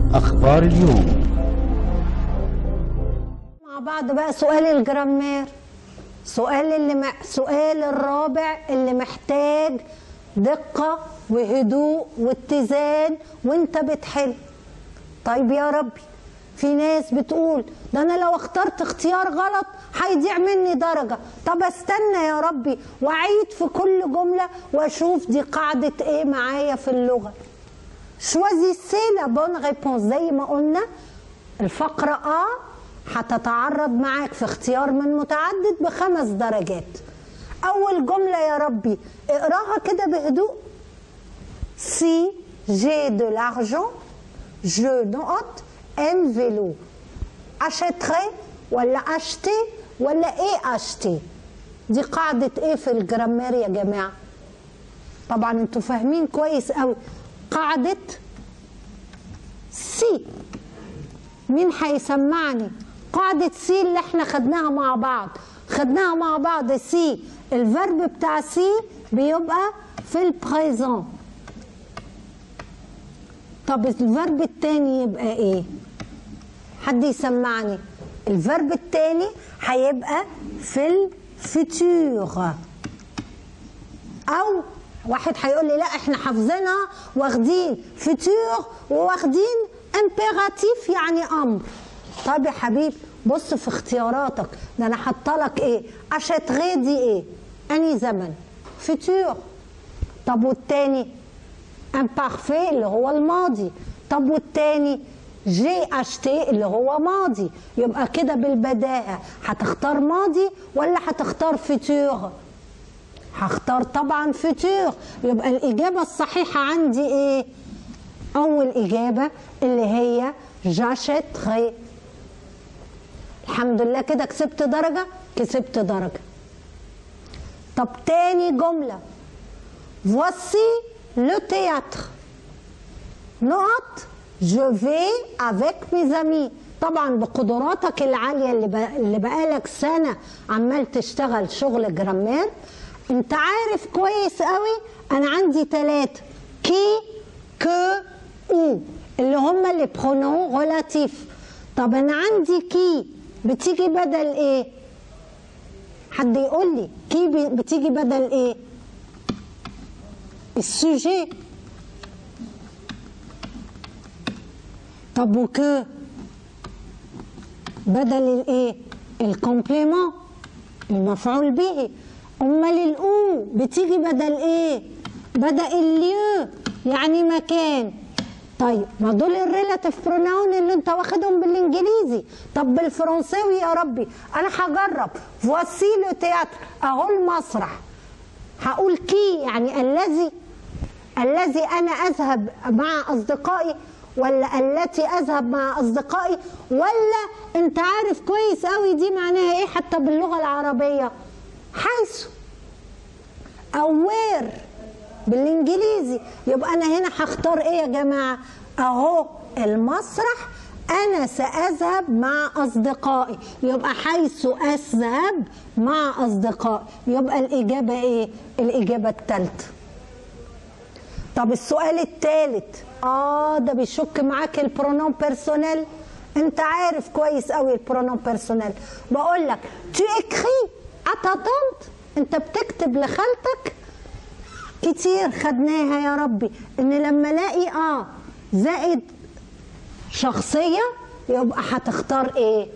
أخبار اليوم مع بعض بقى سؤال الجرامير سؤال اللي م... سؤال الرابع اللي محتاج دقة وهدوء واتزان وانت بتحل طيب يا ربي في ناس بتقول ده انا لو اخترت اختيار غلط هيضيع مني درجة طب استنى يا ربي واعيد في كل جملة واشوف دي قاعدة ايه معايا في اللغة شوازيسي لا بون ريبونس زي ما قلنا الفقرة اه هتتعرض معاك في اختيار من متعدد بخمس درجات اول جملة يا ربي اقراها كده بهدوء Si j'ai de l'argent, je note un vélo. Achèterai ولا acheter ولا ايه acheter دي قاعدة ايه في الجرامير يا جماعة طبعا انتوا فاهمين كويس قوي قاعدة سي مين هيسمعني قاعدة سي اللي احنا خدناها مع بعض خدناها مع بعض سي الفرب بتاع سي بيبقى في البريزون طب الفرب التاني يبقى ايه حد يسمعني الفرب التاني هيبقى في الفيتور او واحد هيقول لي لا احنا حافظينها واخدين فيتور وواخدين امبيراتيف يعني امر طب يا حبيب بص في اختياراتك ده انا حاطه لك ايه اشتغي دي ايه اني زمن فيتور طب والتاني امبارفي اللي هو الماضي طب والتاني جي اشتي اللي هو ماضي يبقى كده بالبداهه هتختار ماضي ولا هتختار فيتور هختار طبعا فيتور يبقى الاجابه الصحيحه عندي ايه اول اجابه اللي هي جاشيتري الحمد لله كده كسبت درجه كسبت درجه طب تاني جمله voici le théâtre نقط je vais avec mes amis طبعا بقدراتك العاليه اللي بقى اللي بقالك سنه عمال تشتغل شغل جرامير انت عارف كويس قوي انا عندي ثلاثه كي كو او اللي هم اللي برونون ريلاتيف طب انا عندي كي بتيجي بدل ايه حد يقول لي كي بتيجي بدل ايه السوجي طب وكو بدل الايه الكومبليمون المفعول به امال الاو بتيجي بدل ايه بدل الليو يعني مكان طيب ما دول الريلاتيف بروناون اللي انت واخدهم بالانجليزي طب بالفرنساوي يا ربي انا هجرب فواسي لو تياتر اهو المسرح هقول كي يعني الذي الذي انا اذهب مع اصدقائي ولا التي اذهب مع اصدقائي ولا انت عارف كويس قوي دي معناها ايه حتى باللغه العربيه حيث او وير بالانجليزي يبقى انا هنا هختار ايه يا جماعه اهو المسرح انا ساذهب مع اصدقائي يبقى حيث اذهب مع اصدقائي يبقى الاجابه ايه الاجابه الثالثه طب السؤال الثالث اه ده بيشك معاك البرونون بيرسونيل انت عارف كويس قوي البرونون بيرسونيل بقول لك تو اكري اتاتونت انت بتكتب لخالتك كتير خدناها يا ربي ان لما الاقي اه زائد شخصيه يبقى هتختار ايه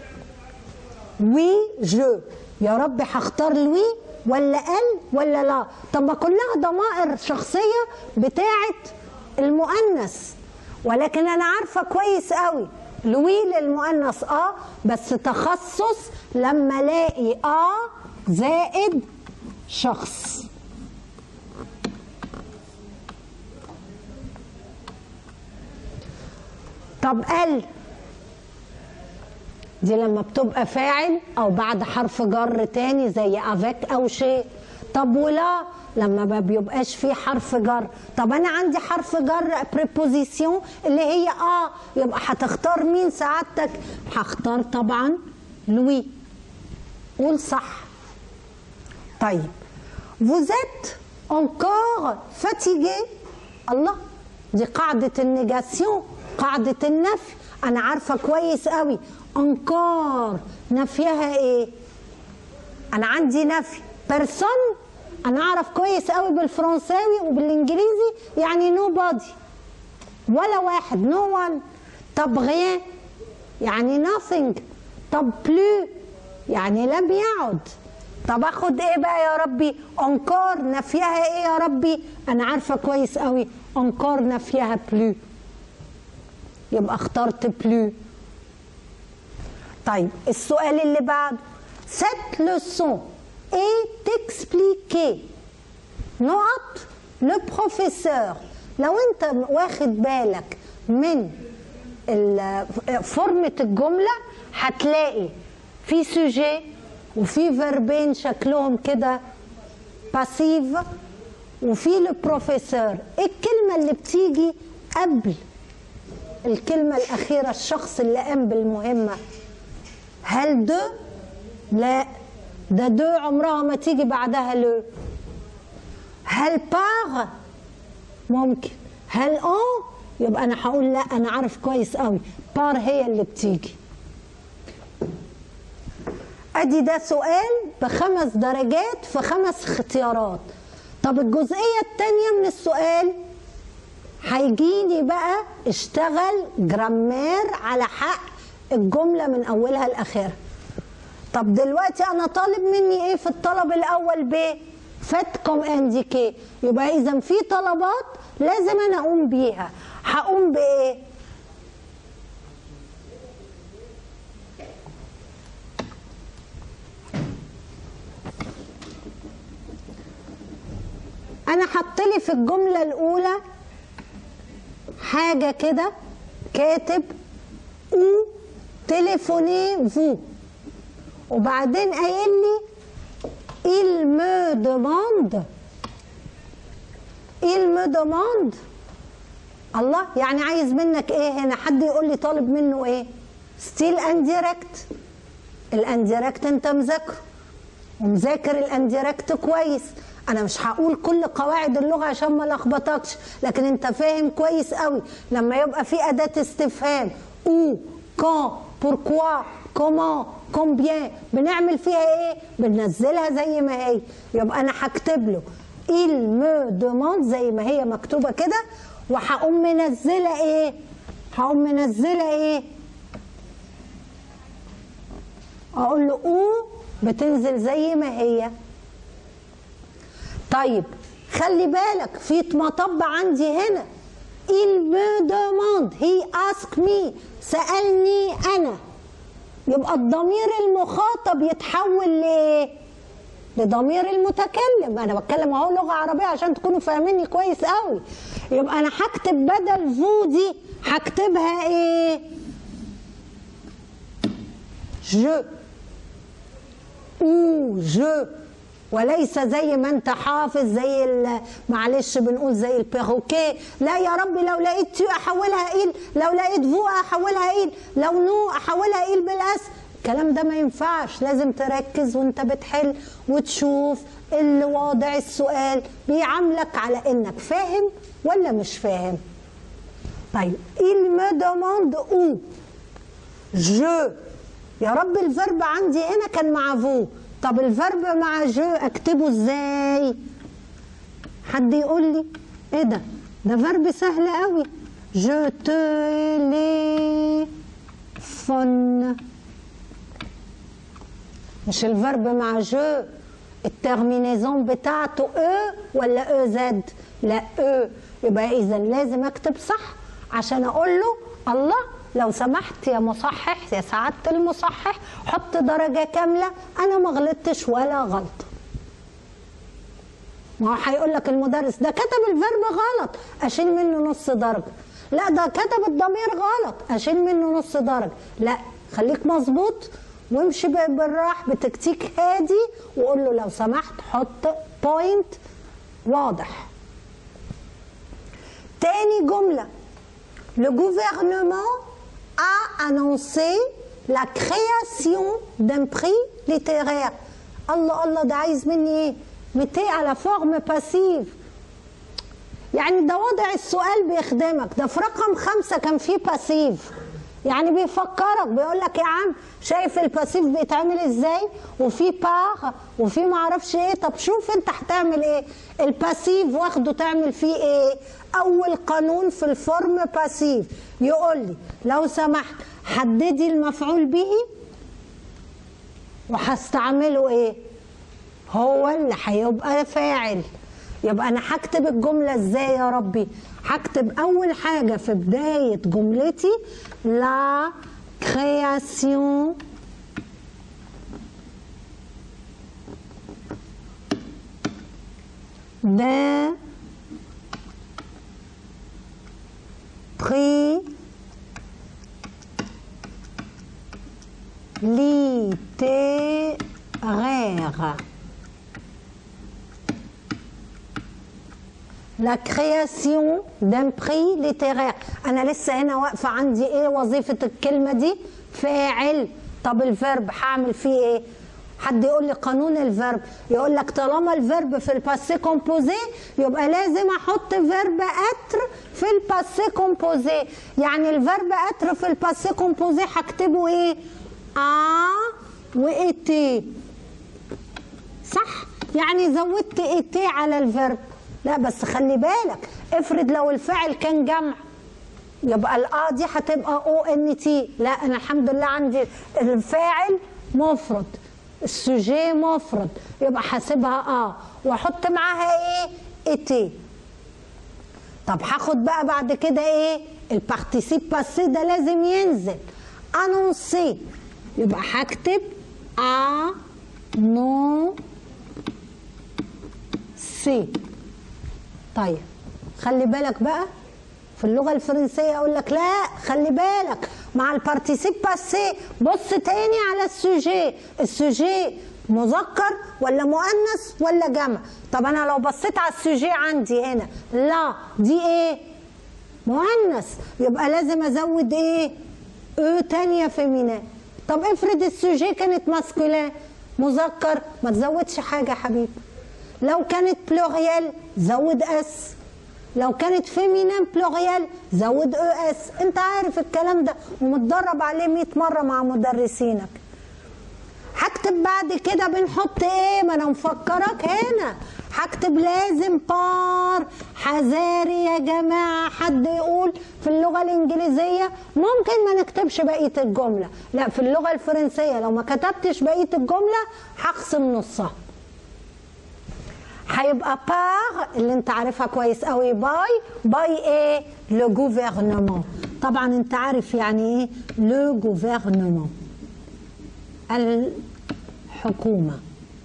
وي جو يا ربي هختار لوي ولا ال ولا لا طب ما كلها ضمائر شخصيه بتاعه المؤنث ولكن انا عارفه كويس قوي لوي للمؤنث اه بس تخصص لما الاقي اه زائد شخص طب ال دي لما بتبقى فاعل او بعد حرف جر تاني زي افيك او شيء طب ولا لما ما بيبقاش فيه حرف جر طب انا عندي حرف جر بريبوزيسيون اللي هي اه يبقى هتختار مين سعادتك هختار طبعا لوي قول صح طيب vous êtes encore fatigué الله دي قاعدة النيجاسيون قاعدة النفي أنا عارفة كويس قوي أنكار نفيها إيه أنا عندي نفي بيرسون أنا أعرف كويس قوي بالفرنساوي وبالإنجليزي يعني نو بادي ولا واحد نو وان طب غيان يعني nothing طب بلو يعني لم يعد طب اخد ايه بقى يا ربي انكار نفيها ايه يا ربي انا عارفه كويس قوي انكار نفيها بلو يبقى اخترت بلو طيب السؤال اللي بعده cette leçon est expliquée نقط le professeur لو انت واخد بالك من فورمة الجملة هتلاقي في سوجي وفي فيربين شكلهم كده باسيف وفي البروفيسور الكلمة اللي بتيجي قبل الكلمة الأخيرة الشخص اللي قام بالمهمة هل دو؟ لا ده دو عمرها ما تيجي بعدها لو هل باغ؟ ممكن هل ان؟ يبقى أنا هقول لا أنا عارف كويس قوي بار هي اللي بتيجي ادي ده سؤال بخمس درجات في خمس اختيارات طب الجزئيه الثانيه من السؤال هيجيني بقى اشتغل جرامير على حق الجمله من اولها لاخرها طب دلوقتي انا طالب مني ايه في الطلب الاول ب فاتكم انديكي يبقى اذا في طلبات لازم انا اقوم بيها هقوم بايه انا حط لي في الجمله الاولى حاجه كده كاتب او تليفوني فو وبعدين قايل لي il me demande il me demande الله يعني عايز منك ايه هنا حد يقول لي طالب منه ايه ستيل انديركت الانديركت انت مذاكره ومذاكر الانديركت كويس انا مش هقول كل قواعد اللغه عشان ما لخبطكش لكن انت فاهم كويس قوي لما يبقى في اداه استفهام او كان بوركوا كومون كومبيان بنعمل فيها ايه بننزلها زي ما هي يبقى انا هكتب له il me demande زي ما هي مكتوبه كده وهقوم منزله ايه هقوم منزله ايه اقول له او بتنزل زي ما هي طيب خلي بالك في مطب عندي هنا il me demande he ask me سألني أنا يبقى الضمير المخاطب يتحول لايه؟ لضمير المتكلم انا بتكلم اهو لغه عربيه عشان تكونوا فاهميني كويس قوي يبقى انا هكتب بدل فو دي هكتبها ايه جو او جو وليس زي ما انت حافظ زي معلش بنقول زي البيروكي لا يا ربي لو لقيت تو احولها ايل لو لقيت فو احولها ايل لو نو احولها ايل بالاس الكلام ده ما ينفعش لازم تركز وانت بتحل وتشوف اللي واضع السؤال بيعاملك على انك فاهم ولا مش فاهم طيب il me demande où je يا رب الفرب عندي هنا كان مع فو طب الفرب مع جو اكتبه ازاي حد يقول لي ايه ده ده فرب سهل قوي جو تليفون مش الفرب مع جو الترمينيزون بتاعته او ولا او زد لا او يبقى اذا لازم اكتب صح عشان اقول له الله لو سمحت يا مصحح يا سعادة المصحح حط درجة كاملة أنا ما غلطتش ولا غلطة ما هو هيقول لك المدرس ده كتب الفيرب غلط أشيل منه نص درجة لا ده كتب الضمير غلط أشيل منه نص درجة لا خليك مظبوط وامشي بالراح بتكتيك هادي وقول له لو سمحت حط بوينت واضح تاني جملة Le gouvernement a annoncé la création d'un prix littéraire. الله الله ده عايز مني ايه؟ متي على فورم باسيف. يعني ده وضع السؤال بيخدمك ده في رقم خمسة كان فيه باسيف يعني بيفكرك بيقول لك يا عم شايف الباسيف بيتعمل ازاي وفي باغ وفي معرفش ايه طب شوف انت هتعمل ايه الباسيف واخده تعمل فيه ايه اول قانون في الفورم باسيف يقول لي لو سمحت حددي المفعول به وهستعمله ايه هو اللي هيبقى فاعل يبقى انا هكتب الجمله ازاي يا ربي هكتب اول حاجه في بدايه جملتي لا création d'un prix littéraire. La création d'un prix littéraire أنا لسه هنا واقفة عندي إيه وظيفة الكلمة دي فاعل طب الفيرب هعمل فيه إيه حد يقول لي قانون الفيرب يقول لك طالما الفيرب في الباسي كومبوزي يبقى لازم احط فيرب اتر في الباسي كومبوزي يعني الفيرب اتر في الباسي كومبوزي هكتبه ايه ا وايتي صح يعني زودت ايتي على الفيرب لا بس خلي بالك افرض لو الفعل كان جمع يبقى الاه دي هتبقى او ان تي لا انا الحمد لله عندي الفاعل مفرد السوجي مفرد يبقى حاسبها اه واحط معاها ايه ايتي طب هاخد بقى بعد كده ايه البارتيسيب باسي ده لازم ينزل انونسي يبقى هكتب ا نو سي طيب خلي بالك بقى في اللغة الفرنسية أقول لك لا خلي بالك مع البارتيسيب باسي بص تاني على السوجي السوجي مذكر ولا مؤنث ولا جمع طب أنا لو بصيت على السوجي عندي هنا لا دي إيه مؤنث يبقى لازم أزود إيه أو تانية فيمينا طب افرض السوجي كانت ماسكولين مذكر ما تزودش حاجة يا حبيبي لو كانت بلوريال زود اس لو كانت فيمينين بلوريال زود او اس انت عارف الكلام ده ومتدرب عليه 100 مره مع مدرسينك هكتب بعد كده بنحط ايه ما انا مفكرك هنا هكتب لازم بار حذاري يا جماعه حد يقول في اللغه الانجليزيه ممكن ما نكتبش بقيه الجمله لا في اللغه الفرنسيه لو ما كتبتش بقيه الجمله هخصم نصها هيبقى بار اللي انت عارفها كويس قوي باي باي ايه لو جوفرنمون طبعا انت عارف يعني ايه لو جوفرنمون الحكومه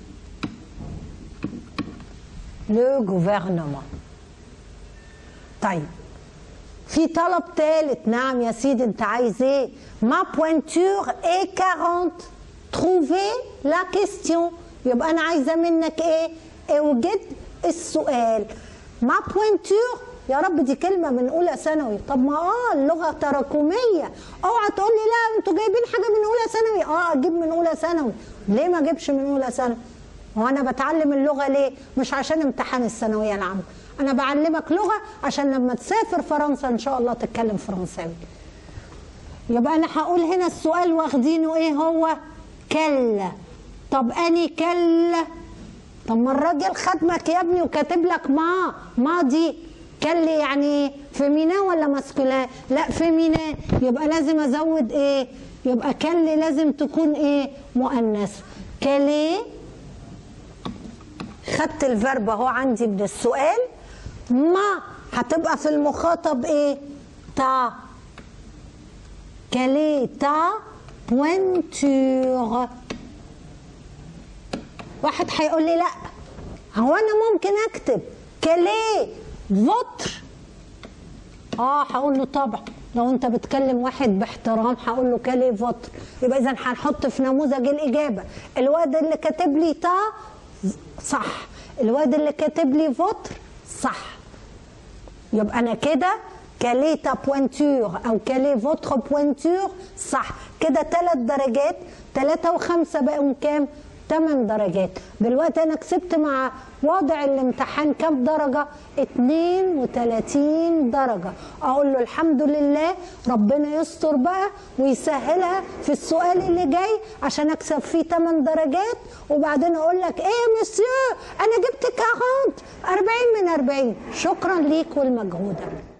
لو جوفرنمون طيب في طلب ثالث نعم يا سيدي انت عايز ايه ما بوينتور اي 40 تروفي لا كيستيون يبقى انا عايزه منك ايه اوجد السؤال ما بوينتور يا رب دي كلمة من أولى ثانوي طب ما اه اللغة تراكمية اوعى تقول لي لا انتوا جايبين حاجة من أولى ثانوي اه اجيب من أولى ثانوي ليه ما اجيبش من أولى ثانوي هو أنا بتعلم اللغة ليه مش عشان امتحان الثانوية العامة أنا بعلمك لغة عشان لما تسافر فرنسا إن شاء الله تتكلم فرنساوي يبقى أنا هقول هنا السؤال واخدينه إيه هو كلا طب أني كلا طب ما الراجل خدمك يا ابني وكاتب لك ما ماضي كلي يعني فيمينا ولا ماسكولين لا فيمينا يبقى لازم ازود ايه يبقى كلي لازم تكون ايه مؤنث كلي خدت الفرب اهو عندي من السؤال ما هتبقى في المخاطب ايه تا كلي تا بوينتور واحد هيقول لي لا هو انا ممكن اكتب كلي فوتر اه هقول له طبعا لو انت بتكلم واحد باحترام هقول له كلي فوتر يبقى اذا هنحط في نموذج الاجابه الواد اللي كاتب لي تا صح الواد اللي كاتب لي فوتر صح يبقى انا كده كالي تا بوينتور او كالي فوتر بوينتور صح كده ثلاث درجات ثلاثة وخمسة بقوا كام؟ 8 درجات دلوقتي انا كسبت مع واضع الامتحان كام درجة 32 درجة اقول له الحمد لله ربنا يستر بقى ويسهلها في السؤال اللي جاي عشان اكسب فيه 8 درجات وبعدين اقول لك ايه يا مسيو انا جبت 40 40 من 40 شكرا ليك ولمجهودك